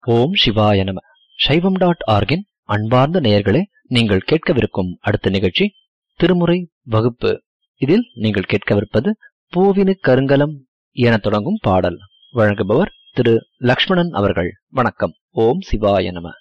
ஓம் சிவாய நம சைவம் டாட் ஆர்கின் அன்பார்ந்த நேயர்களே நீங்கள் கேட்கவிருக்கும் அடுத்த நிகழ்ச்சி திருமுறை வகுப்பு இதில் நீங்கள் கேட்கவிருப்பது பூவினு கருங்கலம் என தொடங்கும் பாடல் வழங்குபவர் திரு லக்ஷ்மணன் அவர்கள் வணக்கம் ஓம் சிவாய நம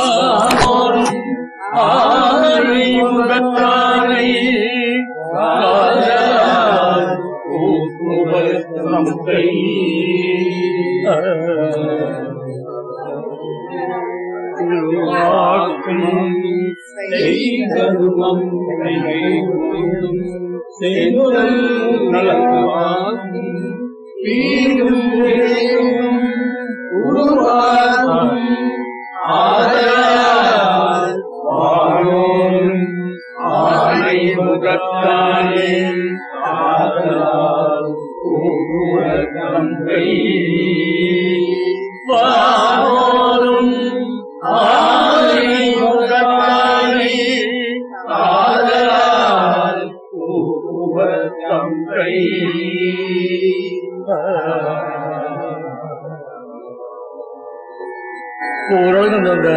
ஓரளவுக்கு அந்த அந்த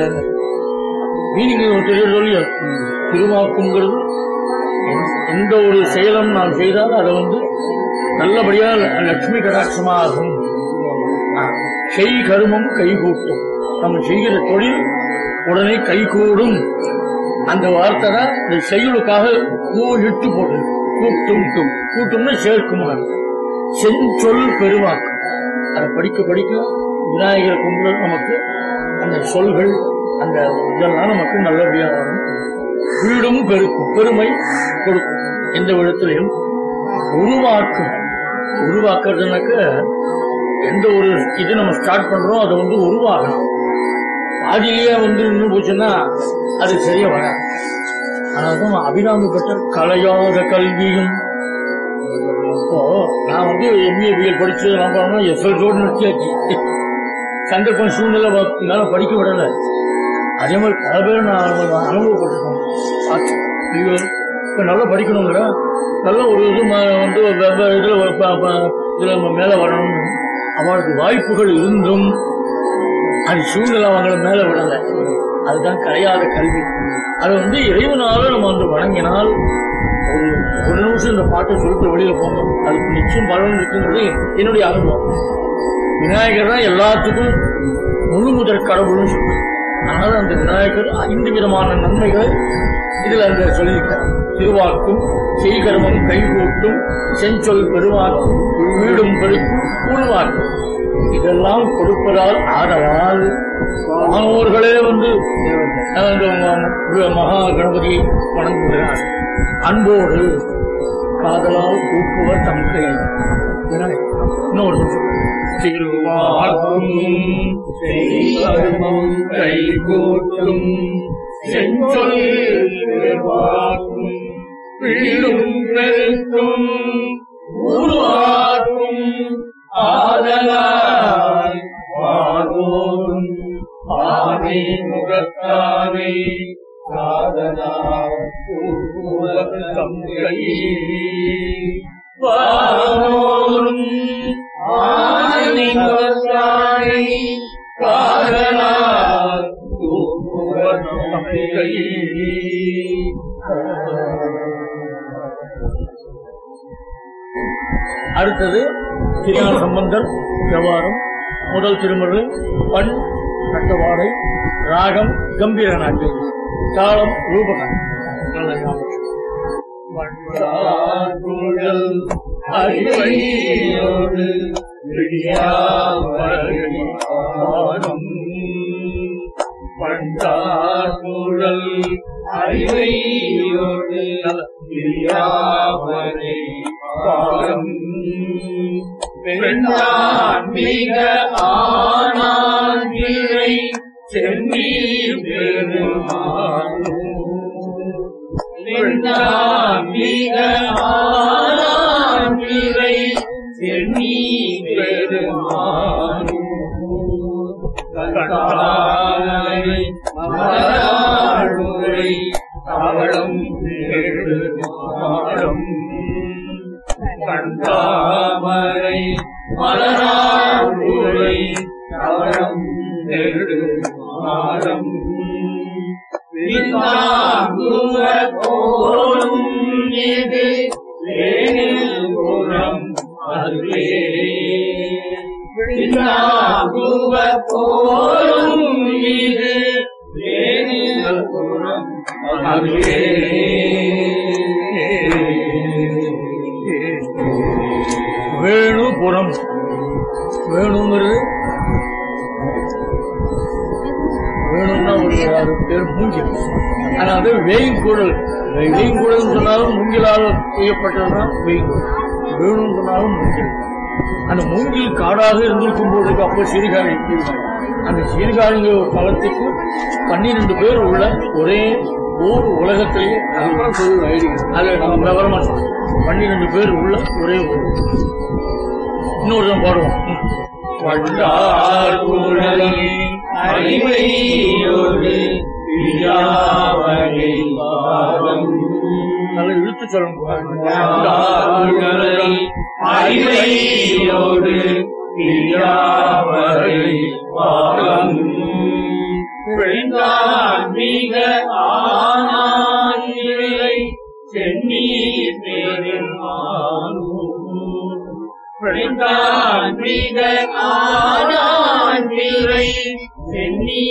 மீனிங் தெரிய சொல்லி திருவாக்குங்கிறது எந்த- எந்த ஒரு செயலும் நான் செய்தால் அதை வந்து நல்லபடியாக லட்சுமி கடாட்சமாகும் ஆ, செய் கருமம் கைகூட்டும் நம்ம செய்கிற தொழில் உடனே கைகூடும் அந்த வார்த்தை தான் இந்த செயலுக்காக கூ இட்டு போட்டு கூட்டும் கூட்டும்னு சேர்க்கும் செஞ்சொல் பெருவாக்கும் அதை படிக்க படிக்க விநாயகர் கும்பிட நமக்கு அந்த சொல்கள் அந்த இதெல்லாம் நமக்கு நல்லபடியாக வரும் வீடும் பெருக்கும் பெருமை கொடுக்கும் எந்த விதத்திலையும் உருவாக்கும் உருவாக்குறதுனாக்க எந்த ஒரு இது நம்ம ஸ்டார்ட் பண்றோம் அதை வந்து உருவாகணும் பாதியிலேயே வந்து நின்று போச்சுன்னா அது சரியா வராது அதனால்தான் அபிராமி பெற்ற கலையாத கல்வியும் இப்போ நான் வந்து எம்ஏ பிஎல் படிச்சு நான் பண்ணணும் எஸ்எல்ஸோடு நிறுத்தியாச்சு சந்தர்ப்பம் சூழ்நிலை என்னால படிக்க விடல அதே மாதிரி பல பேர் நான் அனுபவப்பட்டிருக்கேன் பார்த்தேன். ஐயோ, இப்ப நல்லா படிக்கணுங்கிற நல்ல ஒரு இது ம- வந்து வெவ்வேறு இதுல ஒரு ப- ப- இதுல நம்ம மேல வரணும்னு அவளுக்கு வாய்ப்புகள் இருந்தும் அது சூழ்நிலை அவங்கள மேல விடல அதுதான் கரையாத கல்வி அது வந்து இறைவனால நம்ம வந்து வணங்கினால் ஒரு ஒரு நிமிஷம் இந்த பாட்டை சொல்லிட்டு வெளியில போகணும் அதுக்கு நிச்சயம் பலன் இருக்குங்கிறது என்னுடைய அனுபவம் விநாயகர் தான் எல்லாத்துக்கும் முழு முதற் கடவுள்னு சொல்றாங்க அதனால அந்த விநாயகர் ஐந்து விதமான நன்மைகளை இதுல அங்க சொல்லியிருக்கார் திருவாக்கும் செய்கர்மம் கைகூட்டும் செஞ்சொல் பெருவாக்கும் வீடும் பெருக்கும் உருவாக்கும் இதெல்லாம் கொடுப்பதால் ஆதலால் மாணவர்களே வந்து அஹ், இந்த ம- மகா கணபதியை வணங்குகிறார் அன்போடு காதலால் கூப்புவர் தம் கை விநாயகர். இன்னொரு நிமிஷம். திருவாக்கும் செய்கர்மம் கைகூட்டும் செஞ்சொல் பெருவாக்கும் வீடும் பெருக்கும் உருவாக்கும் ஆதலால் வாழோரும் ஆனை முகத்தானை சாதனார் தங்கை வாழோரும் ஆனை முகத்தானை சாதனார் தங்கை அடுத்தது திருஞான சம்பந்தர் விவகாரம் முதல் திருமுறை பண் கட்டவாடை ராகம் கம்பீர நாட்டு தாளம் ரூபகம் நல்ல ஞாபகம். வண்டாங்குழல் அறிவையோடு விடியாவழி பாடும். வண்டாங்குழல் அறிவையோடு விடியாவழி பாடும். பெண்ணான் மிக ஆனான் இறை செம்மீர் பெருமாளும் பெண்ணான் மிக ஆனான் இறை செம்மீர் பெருமாளும் கண்டாலை மலராளுரை தவளம் பெருமாளும் கண்டாமரை மலராளுரை தவளம் நெருடு மாடம் விந்தாங்குவ போலும் இது வேணுபுறம் அதுவே விந்தாங்குவ போலும் இது வேணுபுறம் அதுவே வேணுபுரம் வேணுங்கிறது வேணும்னா ஒரு அது பேர் மூங்கில் ஆனா அது வேய்கூடல் வேய்கூடல் சொன்னாலும் மூங்கிலால் செய்யப்பட்டதுதான் வேய்கூடல் வேணும்னு சொன்னாலும் மூங்கில் அந்த மூங்கில் காடாக இருந்திருக்கும் போது அப்போ சீர்காழி அந்த சீர்காழிங்கிற ஒரு தளத்துக்கு பன்னிரண்டு பேர் உள்ள ஒரே ஊர் உலகத்திலேயே அதுக்கப்புறம் சொல்லு ஐடி அது நம்ம விவரமா சொல்றோம். பன்னிரண்டு பேர் உள்ள ஒரே ஊர் இன்னொரு தடவை பாடுவோம் ம். வண்டார் குழலி அறிவையோடு பிரியாவகை பாதம் நல்லா இழுத்து சொல்லணும் வண்டார் அறிவையோடு பிரியாவகை பாதம் பிழைந்தான் மிக ஆனாய் சென்னி பெருமானூர் பிழைந்தான் மிக ஆனான் பிறை சென்னி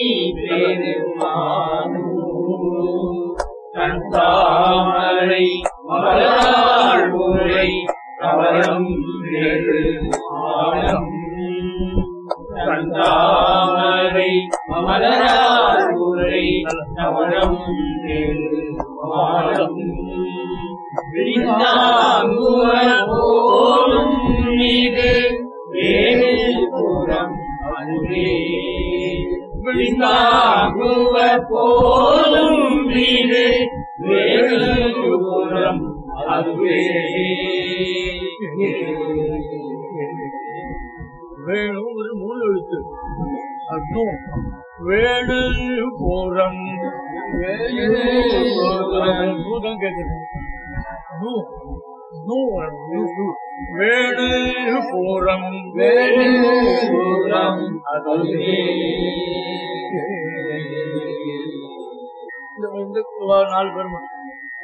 பெருமானூர் தன் தாமரை மலராள் உரை கவரம் வேறு ஆழம் தன் தாமரை மலராள் உரை கவரம் வேறு ஆழம் விரிந்தாங்குவ போலும் மீது வேறு புறம் அன்றே விழிந்தாங்குவ போலும் மீது வேறு புறம் அதுவே வேணுங்கிறது மூணு எழுத்து அர்த்தம் வேணு போரம் வேணு போரம். நூதான் கேட்குது நூ நூ நூ, நூ. வேணு போரம் வேறு புறம் அதுவே இந்த இந்த நாலு பேர் மட்டும்.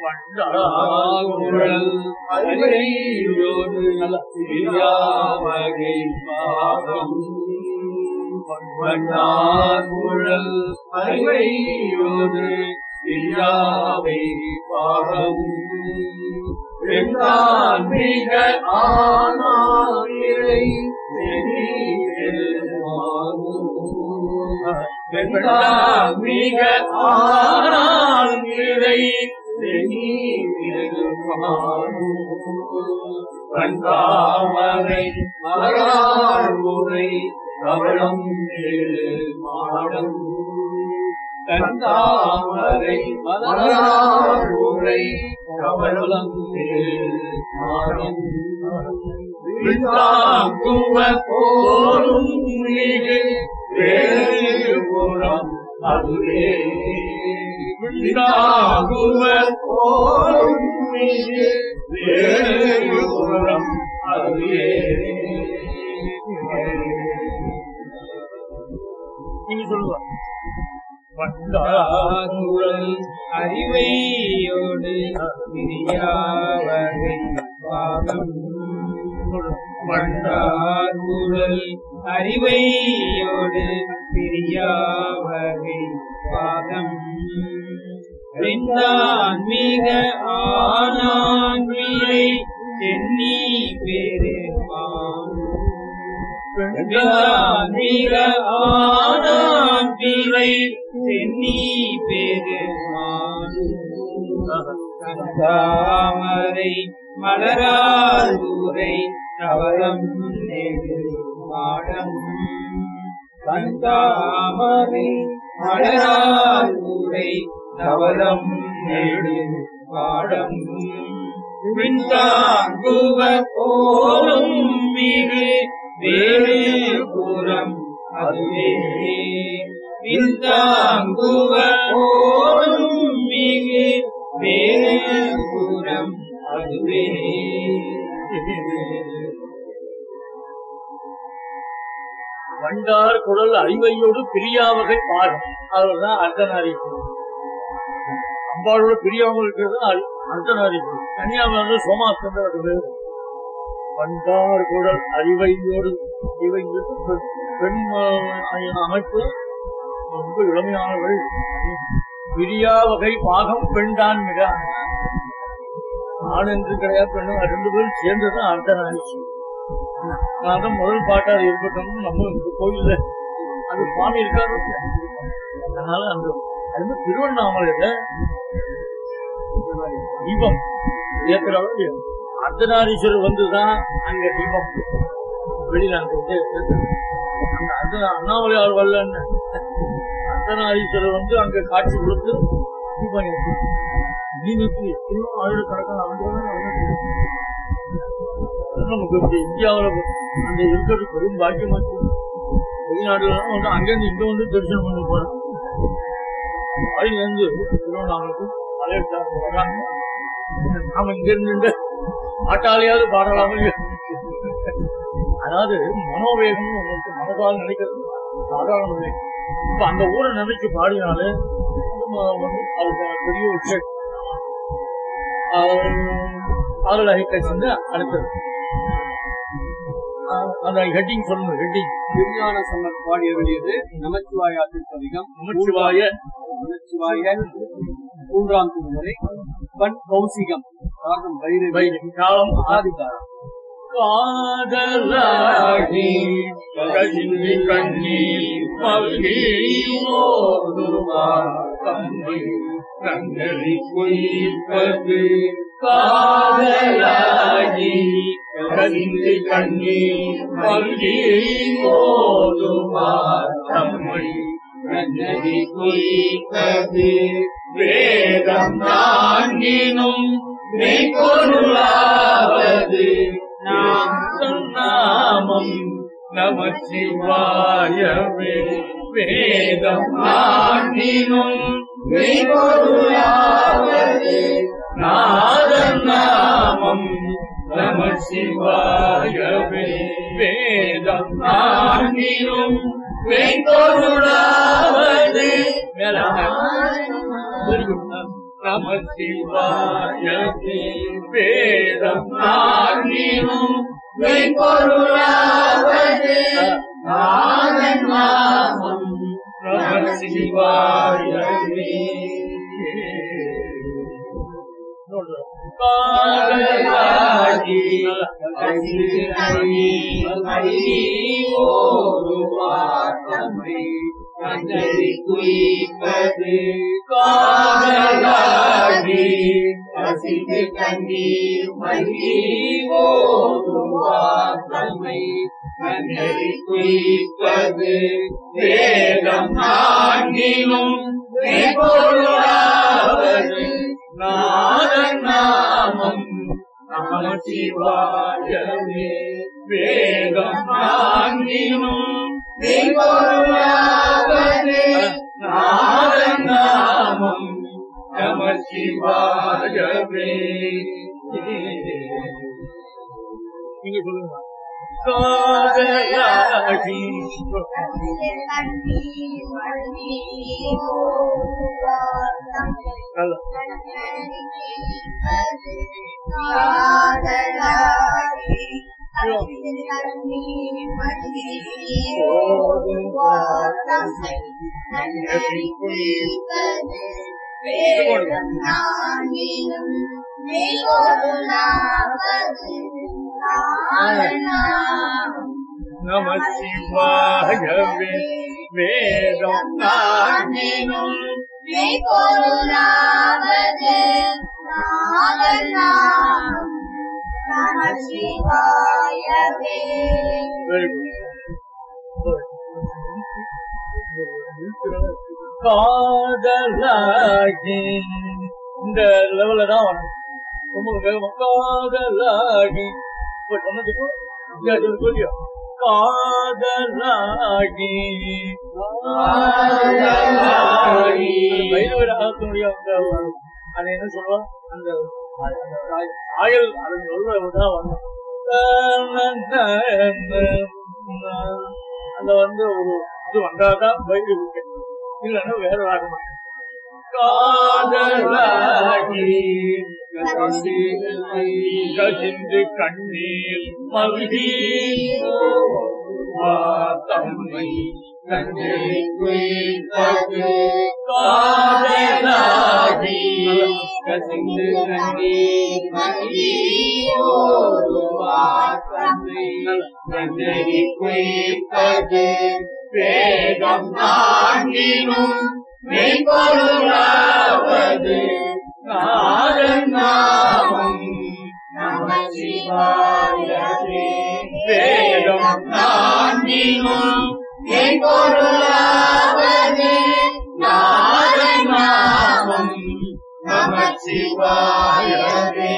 குழல் அறிவையோடு பிரியாவகை பாகம் வண்ணாகுழல் அறிவையோடு பிரியாவை பாகம் பெண்ணான் மிக ஆனாயிரை பெண்ணான் மிக ஆனாயிரை கண்டாமரை மலராழ்வுரை கவளம் ஏழு மாடம் கண்டாமரை மலராழ்வுரை கவளம் ஏழு மாடம் விழுந்தாங்குவ போலும் மிகு வேறு புறம் அதுவே விழுந்தாங்குவ போலும் மிகு வேறு புறம் அதுவே நீங்க சொல்லுங்க வண்டாங்குழல் அறிவையோடு பிரியாவகை பாகம் வண்டாங்குழல் அறிவையோடு பிரியாவகை பாகம் அறிந்தான் மிக ஆனான் விரை சென்னி பெருமான் பெண்தான் மிக ஆனான் பிறை சென்னி பெருமான் தாமரை மலரால் ஊரை நவரம் நெடு மாடம் கந்தாமரை மலரால் ஊரை நவரம் நெடு மாடம் விண்தாங்குவ போலும் மிகு வேறு புறம் அதுவே விண்தாங்குவ போலும் மிகு வேறு புறம் அதுவே பண்டார் குழல் அறிவையோடு பிரியாவகை பாகம் அதுதான் அர்த்தநாரீஸ்வரர் அம்பாளோட பிரியாமல் இருக்கிறது அர்- அர்த்தநாரீஸ்வரர் கன்னியாகுமரி சோமாஸ்கந்தர் பேர் பண்டார் குழல் அறிவையோடு அறிவையோடு பெண் பெண் ஆஹ், அமைப்பு ரொம்ப இளமையானவள் பிரியா வகை பாகம் பெண்தான் மிக ஆண் என்று கிடையாது பெண்ணும் ரெண்டு பேரும் சேர்ந்ததுதான் அர்த்தநாரீஸ்வரர் நான் தான் முதல் பாட்டா அது இருக்கட்டும் நம்ம இந்த கோயில்ல அது சுவாமி இருக்காரு அதனால அந்த அது வந்து திருவண்ணாமலையில தீபம் ஏற்கிறவங்க அர்த்தநாரீஸ்வரர் வந்துதான் அங்க தீபம் வெளியில அங்க வந்து அந்த அர்த்த அண்ணாமலையார் வரலன்னு அர்த்தநாரீஸ்வரர் வந்து அங்க காட்சி கொடுத்து தீபம் ஏற்றி நீ நிறுத்தி இன்னும் ஆயிரக்கணக்கான ஆண்டுகள் நமக்கு இப்படி இந்தியாவுல அந்த இருக்கிறது பெரும் பாக்கியமாச்சு வெளிநாட்டுல எல்லாம் வந்து அங்கிருந்து இங்க வந்து தரிசனம் பண்ணி போறோம் அதுல இருந்து திருவண்ணாமலைக்கு மலையிட்டாங்க வராங்க நாம இங்க இருந்து ஆட்டாலையாவது பாடலாமல் அதாவது மனோவேகம் உங்களுக்கு மனதால் நினைக்கிறது சாதாரண இல்லை இப்ப அந்த ஊரை நினைச்சு பாடினாலே நம்ம வந்து அது பெரிய உச்ச பாடல் ஐக்கட்சி அடுத்தது ஆஹ் அந்த ஹெட்டிங் சொல்லணும் ஹெட்டிங் திருஞான சம்பத் பாடி அருளியது நமச்சிவாய அதிகம் நமச்சிவாய நமச்சிவாய மூன்றாம் திருமுறை பண் கௌசிகம் ராகம் பைரவி வைரம் காலம் ஆதிகாரம் காதலாகி கசிந்து கண்ணீர் மல்கி ஓடுவார் தம்மை கண்களி குயிப்பது காதலாகி கசிந்து கண்ணீர் மல்கி ஓடுவார் தம்மை கண்ணலி குயிப்பது வேதம் நான்கினும் மெய்பொருளாவது நாமம் நம சிவாயவே வேதம் நாட்டினும் மெய்பொருளாவது நாதம் நாமம் நம சிவாயவே வேதம் நாட்டினும் மெய்பொருளாவது நம சிவாயவே வேதம் நாட்டினும் மெய்பொருளாவது நாதன் நாமம் நம சிவாயவே காதலாகி கண்டறி குயிப்பது காதலாகி கசிந்து கண்ணீர் மல்லி ஓதுவார் தம்மை கண்டறி குயிப்பது வேதம் நான்கிலும் மெய்பொருளாவது நாதன் நாமம் நம சிவாயவே வேதம் நான்கிலும் மெய்பொருளாவது நாதன் நாமம் நம சிவாயவே நீங்க சொல்லுங்க காதலாகி நல்லா நம சிவாயவே வேதம் நானினும் பொருளாவது நாதன் நாமம் நம சிவாயவே Very good. காதலாகி இந்த லெவல்ல தான் வரணும் ரொம்ப வேகமா காதலாகி இப்ப சொன்னதுக்கும் வித்தியாசம் சொல்லியோ காதலாகி காதலாகி. வைரவராகத்தினுடைய அந்த அது என்ன சொல்லுவா அந்த அந்த ஆயல் அது சொல்றதான் வரணும் அந்த வந்து ஒரு இது வந்தாதான் பயிர் இருக்கு இல்லைன்னா வேற ஆகணும் காதலாகி கசிந்து கண்ணீர் மருகி தம்மை தஞ்சை குய்ப்பது காதலாகி கசிந்து கண்ணீர் மருகி தஞ்சை குய்ப்பது வேதம் நான்கினும் மெய்பொருளாவது நாதன் நாமம் நம சிவாயவே வேதம் நான்கினும் மெய்பொருளாவது நாதன் நாமம் நம சிவாயவே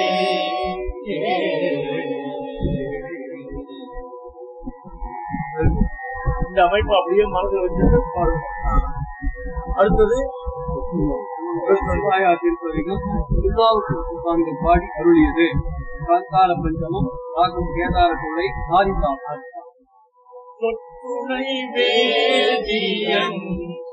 இந்த அமைப்பு அப்படியே மனதில் வச்சு பாருங்க அடுத்தது விவசாய திருப்பதிகம் திருவாவூர் சுல்தான்கள் பாடி அருளியது காந்தார பஞ்சமம் ராகம் கேதார கொலை ஆதிதான் சொற்றுணை வேதியன்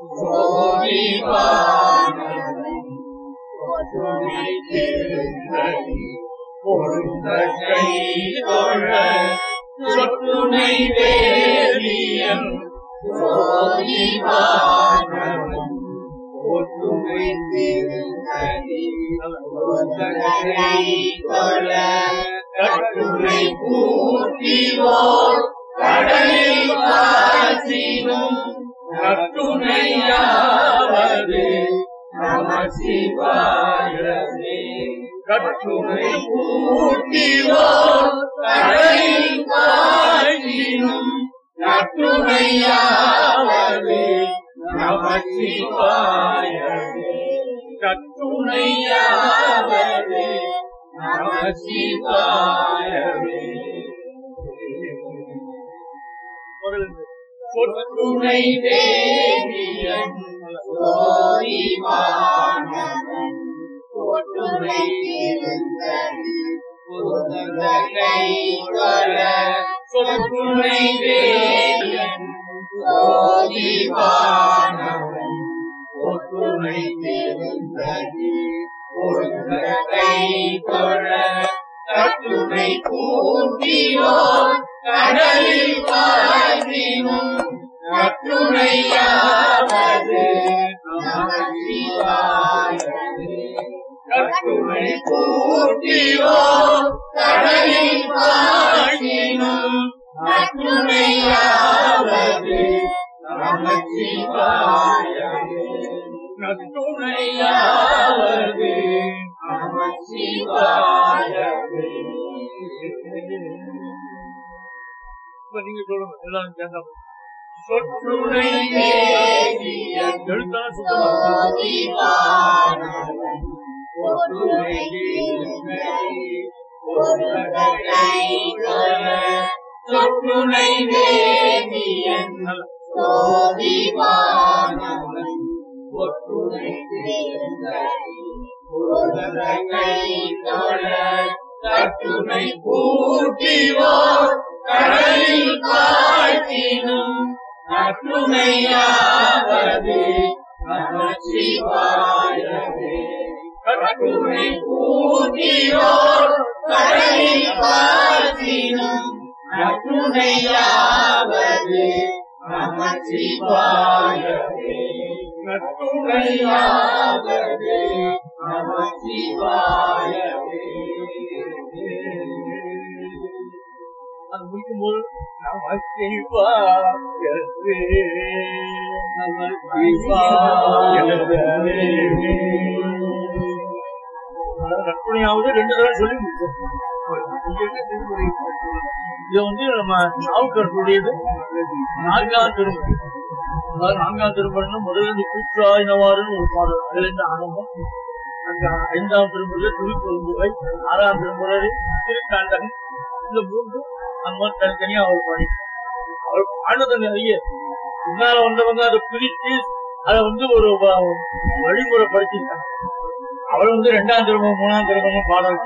சோதிவானவன் சொற்றுணை திருந்தடி பொருந்த கை தொழ சொற்றுணை வேதியன் சோதிவானவன் ஒற்றுமை திருந்தடி பொருந்த கை தொழ கட்டுரை பூட்டிவோர் கடலில் காசினும் கட்டுணையாவது நம சிவாயவே கட்டுணை பூட்டிவோர் கடலில் காசினும் கட்டுணையாவது நம சிவாயவே கட்டுணையாவது நம சிவாயவே சொற்றுணை தேவியன் சோதிவானவன் ஒற்றுமை திருந்தடி பொருந்த கை தொழ சொற்றுணை தேவியன் சோதிவானவன் ஒற்றுமை திருந்தடி பொருந்த கை தொழ கட்டுரை பூட்டியோர் கடலில் காசினும் கட்டுரையாவது நமசிவாயவே கட்டுரை பூட்டியோர் கடலில் காசினும் கட்டுரையாவது நமசிவாயவே கட்டுரையாவது நமசிவாயவே இப்ப நீங்க சொல்லுங்க எல்லாரும் சேர்ந்தா சொற்றுணை தேவியன் எழுத்தான சோதிவானவன் ஒற்றுமை சொற்றுணை தேவியன் சோதிவானவன் ஒற்றுணை கட்டுணை பூட்டிவோர் கடலில் காட்டினும் கட்டுணையாவது நமசிவாயவே கட்டுணை பூட்டியோர் கடலில் காட்டினும் கட்டுணையாவது நமசிவாயவே கட்டுணையாவது நமசிவாயவே அது முடிக்கும் போது நமசிவாயவே கற்பனையாவது ரெண்டு தடவை சொல்லி முடிச்சோம் இது வந்து நம்ம நாவுக்கரசுடையது நான்காம் திருமுறை அதாவது நான்காம் திருமுறைன்னு முதல்ல இந்த கூற்றாயினவாறுன்னு ஒரு பாடல் அதுல இருந்து ஆரம்பம் அங்க ஐந்தாம் திருமுறை திருப்பொருந்துவை ஆறாம் திருமுறை திருக்காண்டகம் இந்த மூன்று அந்த மாதிரி தனித்தனியா அவர் பாடி அவர் பாடினது நிறைய முன்னால வந்தவங்க அதை பிரிச்சு அதை வந்து ஒரு வ- வழிமுறை படுத்திட்டாங்க அவள் வந்து ரெண்டாம் திருமணம் மூணாம் திருமணம் பாடல்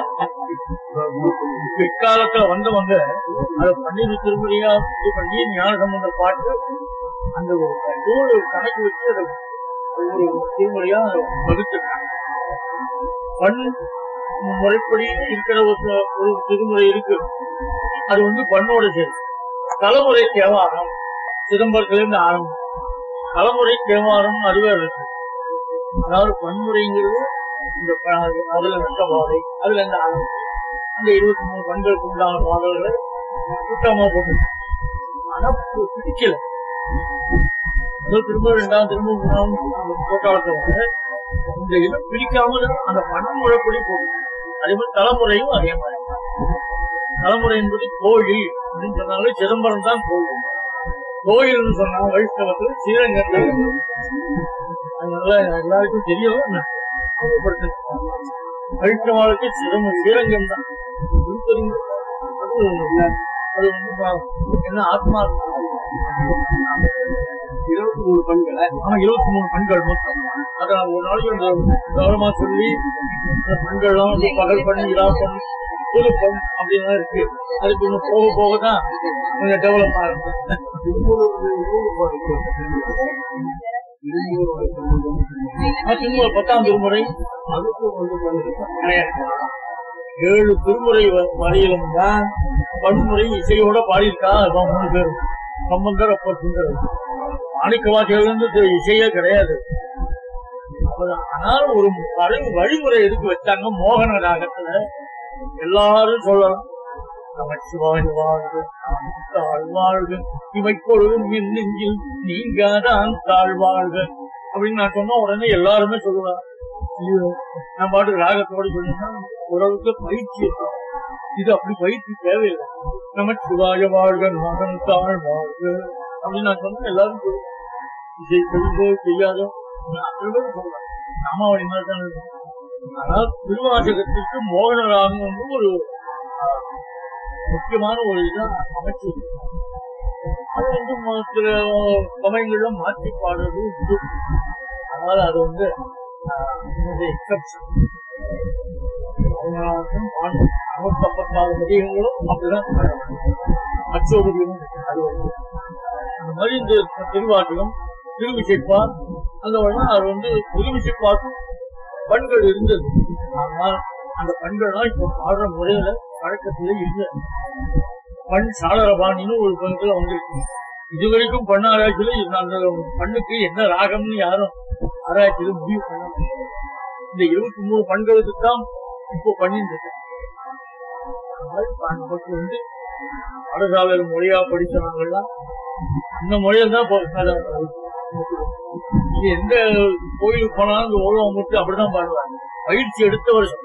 பிற்காலத்துல வந்தவங்க அதை பன்னிரு திருமுறையா இது பண்ணி ஞான சம்பந்த பாட்டு அந்த ஒரு நூறு கணக்கு வச்சு அதை ஒவ்வொரு திருமுறையா வகுத்துருக்காங்க பண் முறைப்படி இருக்கிற ஒரு ச- ஒரு திருமுறை இருக்கு அது வந்து பண்ணோட சரி தலைமுறை தேவாரம் சிதம்பரத்திலிருந்து ஆரம்பம் தலைமுறை தேவாரம் அதுவே இருக்கு அதாவது பன்முறைங்கிறது இந்த ப- அதுல நட்ட பாதை அதுல இருந்து ஆரம்பிச்சு அந்த இருபத்தி மூணு பெண்களுக்கு உண்டான பாடல்களை கூட்டமா போட்டு ஆனா பு- பிடிக்கல முதல் திரும்ப ரெண்டாம் திரும்ப மூணாம் போட்டாளத்தை வந்து இந்த இதை பிரிக்காமல் அந்த பன்முறைப்படி போகும் அதே மாதிரி தலைமுறையும் அதே மாதிரி தலைமுறை என்பது கோயில் அப்படின்னு சொன்னாலே சிதம்பரம் தான் கோயில் கோயில்னு சொன்னா வைஷ்ணவத்துல ஸ்ரீரங்கத்தில் அதனால எல்லாருக்கும் தெரியும் என்ன? ஞாபகப்படுத்துறேன். வைஷ்ணவாளுக்கு சிதம்பரம் ஸ்ரீரங்கம் தான் திருப்பதி அது அது வந்து பா- என்ன ஆத்மா இருபத்தி மூணு பெண்களை ஆனா இருபத்தி மூணு பெண்கள் மொத்தம் அதை நான் ஒரு நாளைக்கு அந்த கவனமா சொல்லி அந்த பெண்கள்லாம் வந்து பகல் பண்ணி இதா பண்ணி புது பெண் அப்படின்னு இருக்கு அதுக்கு இன்னும் போக போக தான் கொஞ்சம் டெவலப் ஆகும் திருமுறை பத்தாம் திருமுறை அதுக்கு வந்து கிடையாது ஏழு திருமுறை வ- வரையிலும் தான் பன்முறை இசையோட பாடியிருக்கா இவன் மூணு பேரும் சம்பந்தர் அப்ப சுந்தர் மாணிக்க வாக்கியிலிருந்து இசையே கிடையாது அப்பதான். ஆனால் ஒரு வழி வழிமுறை எதுக்கு வச்சாங்க மோகன ராகத்துல எல்லாரும் சொல்லலாம் நமச்சிவாய் வாழ்க தாழ்வாழ்க இவை பொழுதும் என் நெஞ்சில் நீங்காதான் தாழ்வாழ்க அப்படின்னு நான் சொன்னா உடனே எல்லாருமே சொல்லுவாங்க ஐயோ, நான் பாட்டுக்கு ராகத்தோட சொன்னா உறவுக்கு பயிற்சி இருக்கும் இது அப்படி பயிற்சி தேவையில்லை நம்ம சிவாய வாழ்க மகன் தாழ் வாழ்க அப்படின்னு நான் சொன்னா எல்லாரும் சொல்லுவாங்க இசை தெரிந்தோ செய்யாதோ நான் அத்தனை பேரும் சொல்றேன் நாமாவளி மாதிரி தான் இருக்கும். ஆனால் திருவாசகத்திற்கு மோகன ராகம் வந்து ஒரு ஆஹ், முக்கியமான ஒரு இதா அமைச்சு அது வந்து ம- சில சமயங்கள்ல மாற்றி பாடுறது உண்டு அதனால அது வந்து எக்ஸப்ஷன் அவங்களுக்கும் அறுநூத்தி ஐம்பத்தாறு பதிகங்களும் அப்படிதான் அச்சோபதியும் அது வந்து அந்த மாதிரி இந்த திருவாசகம் திருவிசைப்பா அந்த வழியா அது வந்து திருவிசைப்பாக்கும் பண்கள் இருந்தது ஆனால் அந்த பண்கள்லாம் இப்ப பாடுற முறையில பழக்கத்துல இல்லை பண் சாளரபாணின்னு ஒரு பண்கள் வந்திருக்கு இதுவரைக்கும் பண்ண ஆராய்ச்சியில இந்த அந்த பண்ணுக்கு என்ன ராகம்னு யாரும் ஆராய்ச்சியில முடிவு பண்ண முடியாது. இந்த இருபத்தி மூணு பண்களுக்கு தான் இப்போ பண்ணிட்டு இருக்கு அந்த மாதிரி பண் நமக்கு வந்து பாடசாலையில் மொழியா படிச்சவங்கெல்லாம் அந்த மொழியில தான் போ- அத- நீங்க எந்த கோயிலுக்கு போனாலும் அந்த ஓலம் முட்டு அப்படிதான் பாடுவாங்க பயிற்சி எடுத்த வருஷம்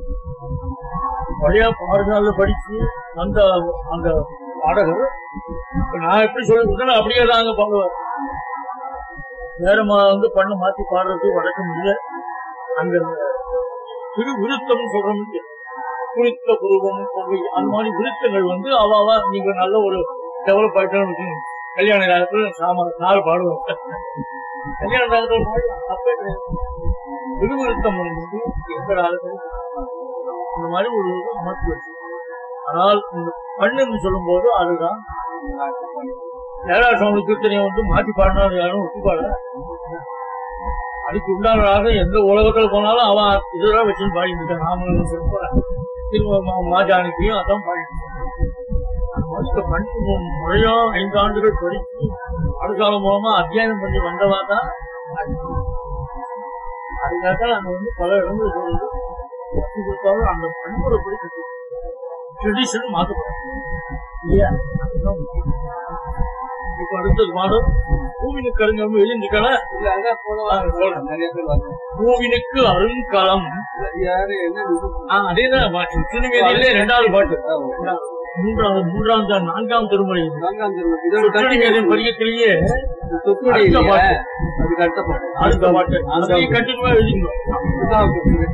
பழைய பாடசாலை படிச்சு அந்த அந்த பாடகர் இப்ப நான் எப்படி சொல்லி கொடுத்தேன் அப்படியே தான் அங்க பாடுவார் வேற மா- வந்து பண்ண மாத்தி பாடுறது வழக்கம் இல்லை அங்க திரு விருத்தம் சொல்றோம் இல்லையா? குறித்த புருவம் கொள்கை அந்த மாதிரி விருத்தங்கள் வந்து அவாவா நீங்க நல்ல ஒரு டெவலப் ஆயிட்டோம்னு வச்சுக்கோங்க. கல்யாண காலத்துல சாம நாலு பாடுவோம் கல்யாண காலத்துல பாடலாம் தப்பே கிடையாது விருவிருத்தம் வந்து எந்த காலத்திலும் இந்த மாதிரி ஒரு அமைப்பு இருக்கு ஆனால் இந்த பண்ணுன்னு சொல்லும் போது அதுதான் ஏழா சுவாமி கீர்த்தனையை வந்து மாற்றி பாடினா அது யாரும் ஒத்துப்பாடு அதுக்கு உண்டான ராகம் எந்த உலகத்துல போனாலும் அவன் இதெல்லாம் வச்சுன்னு பாடிட்டு இருக்கான் ராமன் சொல்லுவான் திரும்ப மா- மாஜானிக்கையும் அதான் பாடிட்டு இருக்கான். அந்த மாதிரி இந்த பண்ணு முறையா ஐந்து ஆண்டுகள் படிச்சு அடுக்காலம் மூலமா அத்தியாயம் பண்ணி வந்தவா தான் அதுக்காக தான் நாங்க வந்து பல இடங்கள் சொல்றது கற்றுக் கொடுத்தாலும் அந்த பண்புரை பிடிக்கிறது ட்ரெடிஷன் மாற்றப்படும் இல்லையா அதுதான் முக்கியம். இப்ப அடுத்தது மாதம் பூமினு கருங்கம் எழுந்திருக்கல இல்ல அதான் போன நிறைய பேர் வந்தாங்க பூவினுக்கு அருங்கலம் யாரு என்ன இது? ஆஹ் அதேதான் திருநெல்வேலியிலே ரெண்டாவது பாட்டு மூன்றாவது மூன்றாவது தான் நான்காம் திருமுறை இது. நான்காம் திருமணம். இதோட திருநெல்வேலி கண்டினியூ பதிகத்திலேயே சொத்துடைய அடுத்த இல்லையா? பாட்டு. அதுக்கு அடுத்த பாட்டு அடுத்த பாட்டு அதையும் கண்டினியூவா எழுதிக்கணும் இதுதான் புரியுது.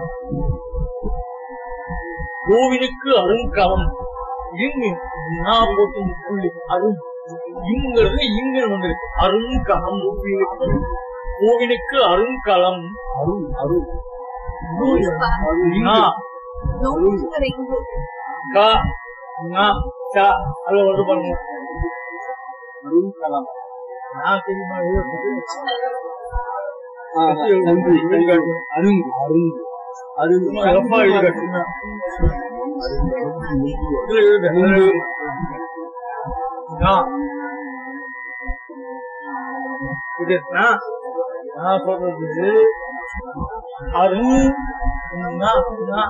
பூவினுக்கு அருங்கலம் இங்கு நான் போட்டு புள்ளி அருண் இங்கிறது இங்கு வந்திருக்கு அருங்கலம் பூவினுக்கு அருங்கலம் அருள் அருள் நா, கா, நா, சா. அதுல வருது பாருங்க. அருண் கலாம் நா தெரியுமா? எழுதுறது? ஆ, நன்றி அருண் அருண் அருண் சும்மா ரஃபா எழுதி காட்டுங்க. இதுல எழுது, அதுல எழுது. நா. இது நா. நான் சொல்றது அருண் நா, நா.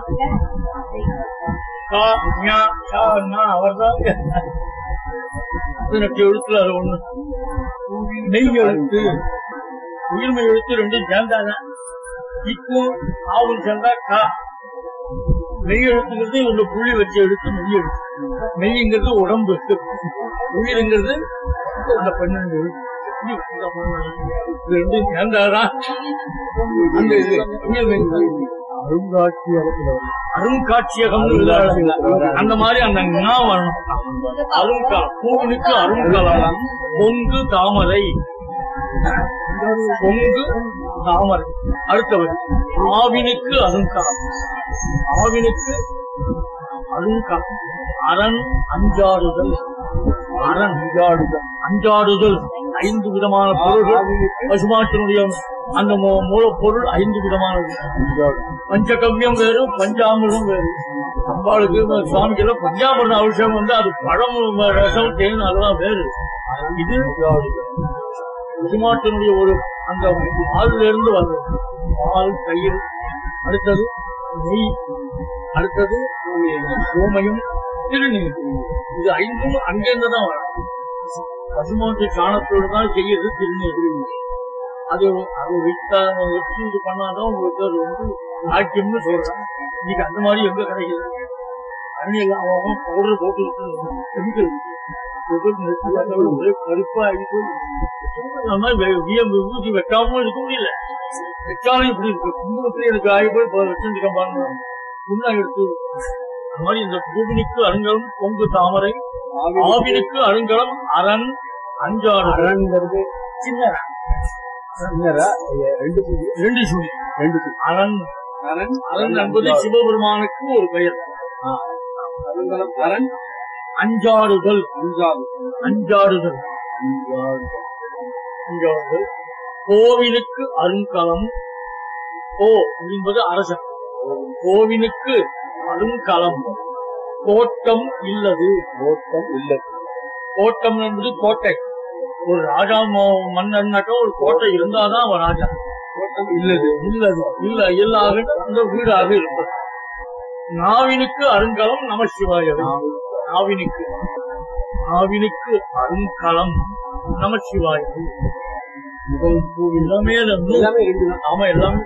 கா, ஞா, சா, நா. அவர்தான் பதினெட்டு எழுத்துல அது ஒண்ணு நெய் எழுத்து உயிர்மை எழுத்து ரெண்டும் சேர்ந்தாங்க இக்கும் ஆவும் சேர்ந்தா கா மெய் எழுத்துங்கிறது உள்ள புள்ளி வச்சு எழுத்து மெய் எழுத்து மெய்ங்கிறது உடம்பு உயிருங்கிறது அந்த பன்னெண்டு எழுத்து இது ரெண்டும் சேர்ந்தாதான் அந்த இது உயிர்மை அருங்காட்சியகம் அந்த மாதிரி அந்த ஞா வரணும் அருங்கா பூவனுக்கு அருங்கலம் பொங்கு தாமரை பொங்கு தாமரை அடுத்தவர் ஆவினுக்கு அருங்காலம் ஆவினுக்கு அருங்காலம் அரண் அஞ்சாடுதல் அரண் அஞ்சாடுதல் அஞ்சாடுதல் ஐந்து விதமான பொருள்கள் பசுமாட்டினுடைய அந்த மூ- மூலப்பொருள் ஐந்து விதமானது பஞ்சகவ்யம் வேறு பஞ்சாமிரம் வேறு அம்பாளுக்கு சுவாமிக்கு எல்லாம் பஞ்சாமிரம் அவசியம் வந்து அது பழம் ரசம் தேன் அதெல்லாம் வேறு இது பசுமாட்டினுடைய ஒரு அந்த பாலில் இருந்து வர்றது பால் தயிர் அடுத்தது நெய் அடுத்தது கோமையும் திருநீர் இது ஐந்தும் அங்கிருந்து தான் வரும் பசுமாட்டு சாணத்தோடு தான் செய்யறது திருநீர் அது அது வைத்தா வச்சு இது பண்ணாதான் உங்களுக்கு அது வந்து ஆக்கியம்னு சொல்றேன் இன்னைக்கு அந்த மாதிரி எங்க கிடைக்குது அணியில் அவன் பவுடர் போட்டு கெமிக்கல் ஒரே கருப்பா ஆகிட்டு அந்த மாதிரி வே- வியம் விபூதி வைக்காம இருக்க முடியல வச்சாலும் இப்படி இருக்கு குங்குமத்துல எனக்கு ஆகி போய் இப்ப வச்சிருக்க பாருங்க புண்ணா எடுத்து அந்த மாதிரி இந்த பூமினிக்கு அருங்கலம் பொங்கு தாமரை ஆவினுக்கு அருங்கலம் அரண் அஞ்சாறு அரண்ங்கிறது சின்ன சின்னரா? ரெண்டு புள்ளி ரெண்டு சுழி ரெண்டு புள்ளி அரண் அரண் அரண் என்பது சிவபெருமானுக்கு ஒரு பெயர் அருங்கலம் அரண் அஞ்சாடுதல் அஞ்சாவது அஞ்சாடுதல் அஞ்சாடுதல் கோவிலுக்கு அருங்கலம் கோ என்பது அரசன் கோவிலுக்கு அருங்கலம் கோட்டம் இல்லது ஓட்டம் இல்லை கோட்டம் என்பது கோட்டை ஒரு ராஜா ம- மன்னன்னாக்கா ஒரு கோட்டை இருந்தாதான் அவன் ராஜா ஓட்டம் இல்லது இல்லது இல்ல இல்லாத அந்த வீடாக இருப்பது நாவினுக்கு அருங்கலம் நம சிவாயவை நாவினுக்கு நாவினுக்கு அருங்கலம் நம சிவாயவை முதல் பூ எல்லாமே அது இன்னும் எல்லாமே ரெண்டு தான் ஆமா எல்லாமே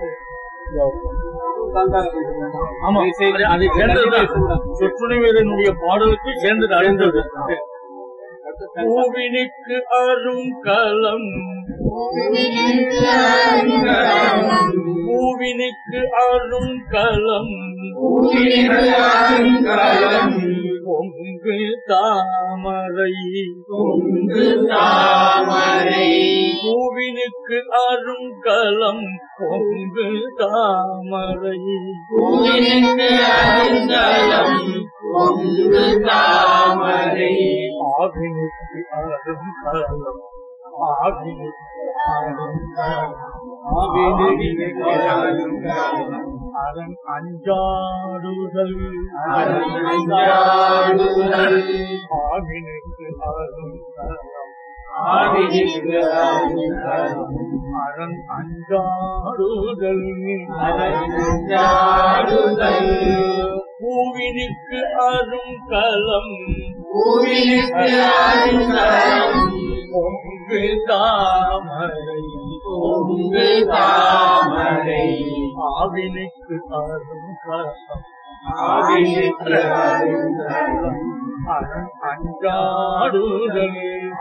காந்தார ஆமா அது- அது சேர்ந்ததுதான் சொற்றுணைவரனுடைய பாடலுக்கு சேர்ந்தது அழிந்தது பூவினுக்கு அருங்கலம் பூவினுக்கு அருங்கலம் பொங்கு தாமரை பூவினுக்கு அருங்கலம் பொங்கு தாமரை ஆவினுக்கு அருங்கலம் ஆவினுக்கு அருங்கலம் அரண் அஞ்சாடுதல் ஆவினுக்கு அருங்கலம் அரண் அஞ்சாடுதல் பூவினுக்கு அருங்கலம் பொங்கு தாமரை ஆவினுக்கு அருங்கலம் அரண் அஞ்சாடுதல்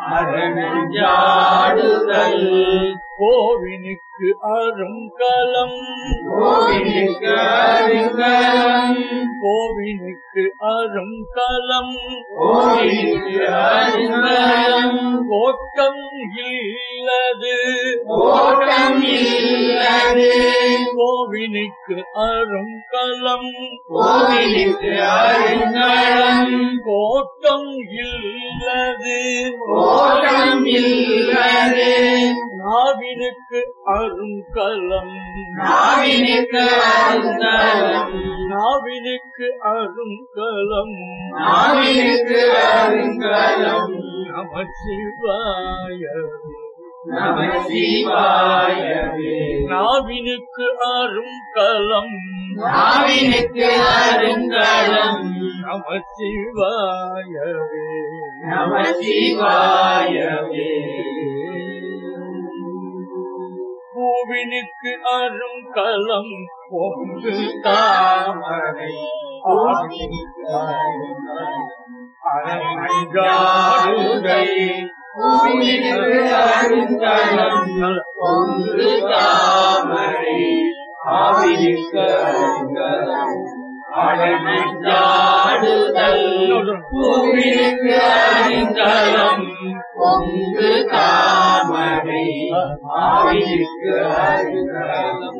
கோவினுக்கு அருங்கலம் கோவினுக்கு அருங்கலம் கோட்டம் இல்லது கோவிலுக்கு கோவினுக்கு அருங்கலம் கோவிலுக்கு அருங்கலம் கோட்டம் இல்லது கோலம் இல்லது நாவினுக்கு அருங்கலம் நாவினுக்கு அருங்கலம் நாவினுக்கு அருங்கலம் நாவினுக்கு அருங்கலம் நம சிவாய நம சிவாயவே நாவினுக்கு அருங்கலம் நாவினுக்கு அருங்கலம் நம சிவாயவே நம சிவாயவே பூவினுக்கு அருங்கலம் பொங்கு தாமரை ஆவினுக்கு அருங்கலம் அரங்கை பூவினுக்கு அருங்கலம் பொங்கு தாமரை ஆவினுக்கு அருங்கலம் அழகாடுதல் பூவினுக்கு அருங்கலம் பொங்கு தாமரை ஆவினுக்கு அருங்கலம்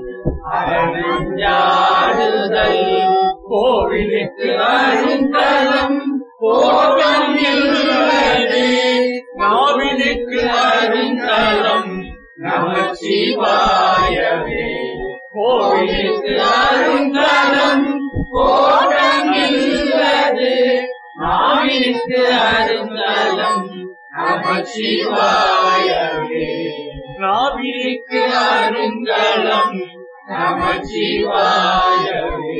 அரணஞ்சாடுதல் கோவிலுக்கு அருங்கலம் கோபம் இல்லது நாவினுக்கு அருங்கலம் நம சிவாயவே கோவிலுக்கு அருங்கலம் கோபம் இல்லது நாவினுக்கு அருங்கலம் நம சிவாயவே நாவினுக்கு அருங்கலம் நம சிவாயவே